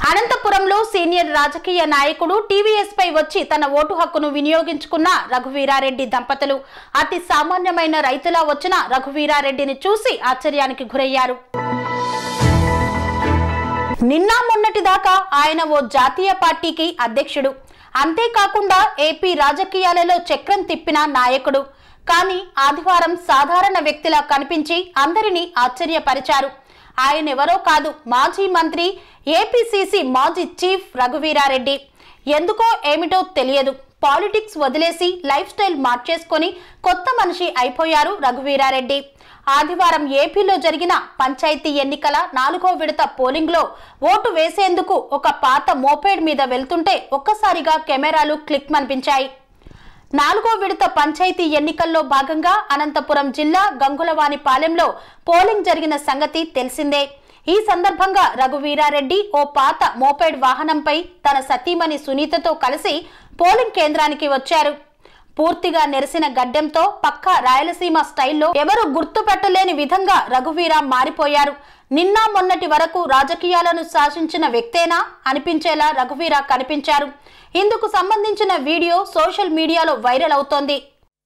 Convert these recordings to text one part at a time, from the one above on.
అనంతపురంలో సీనియర్ రాజకీయ నాయకుడు టీవీఎస్ పై వచ్చి తన ఓటు హక్కును వినియోగించుకున్న రఘువీరారెడ్డి దంపతులు అతి సామాన్యమైన రైతులా వచ్చిన రఘువీరారెడ్డిని చూసి ఆశ్చర్యానికి గురయ్యారు నిన్న మొన్నటి దాకా ఆయన ఓ జాతీయ పార్టీకి అధ్యక్షుడు అంతేకాకుండా ఏపీ రాజకీయాలలో చక్రం తిప్పిన నాయకుడు కానీ ఆదివారం సాధారణ వ్యక్తిలా కనిపించి అందరినీ ఆశ్చర్యపరిచారు ఆయన ఎవరో కాదు మాజీ మంత్రి ఏపీసీసీ మాజీ చీఫ్ రఘువీరారెడ్డి ఎందుకో ఏమిటో తెలియదు పాలిటిక్స్ వదిలేసి లైఫ్ స్టైల్ మార్చేసుకొని కొత్త మనిషి అయిపోయారు రఘువీరారెడ్డి ఆదివారం ఏపీలో జరిగిన పంచాయతీ ఎన్నికల నాలుగో విడత పోలింగ్ లో ఓటు వేసేందుకు ఒక పాత మోపేడ్ మీద వెళ్తుంటే ఒక్కసారిగా కెమెరాలు క్లిక్ మనిపించాయి నాలుగో విడత పంచాయతీ ఎన్నికల్లో భాగంగా అనంతపురం జిల్లా గంగులవానిపాలెంలో పోలింగ్ జరిగిన సంగతి తెలిసిందే ఈ సందర్భంగా రఘువీరారెడ్డి ఓ పాత మోపెడ్ వాహనంపై తన సతీమణి సునీతతో కలిసి పోలింగ్ కేంద్రానికి వచ్చారు పూర్తిగా నెరిసిన గడ్డంతో పక్కా రాయలసీమ స్టైల్లో ఎవరు గుర్తుపెట్టలేని విధంగా రఘువీర మారిపోయారు నిన్న మొన్నటి వరకు రాజకీయాలను శాసించిన వ్యక్తేనా అనిపించేలా రఘువీర కనిపించారు ఇందుకు సంబంధించిన వీడియో సోషల్ మీడియాలో వైరల్ అవుతోంది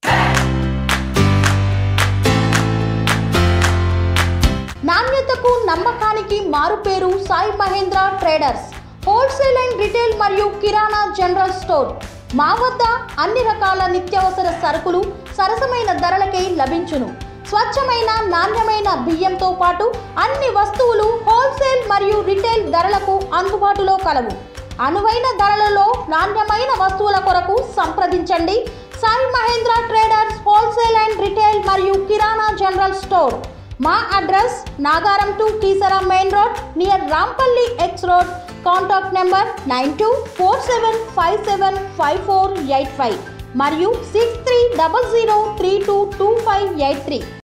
నాణ్యతకు నమ్మకానికి మారుపేరు Sai Mahendra traders wholesale and retail మరియు కిరాణా జనరల్ స్టోర్ మా వద్ద అన్ని రకాల నిత్యావసర సరుకులు సరసమైన ధరలకే లభించును స్వచ్ఛమైన నాణ్యమైన బియ్యంతో పాటు అన్ని వస్తువులు హోల్సేల్ మరియు రిటైల్ ధరలకు అందుబాటులో కలవు అనువైన ధరలలో నాణ్యమైన వస్తువుల కొరకు సంప్రదించండి Sai Mahendra traders wholesale and retail మరియు కిరాణా జనరల్ స్టోర్ మా address Nagaram to Keesara main road near Rampally X road contact number nine two four seven five seven five four eight five మరియు six three double zero three two two five eight three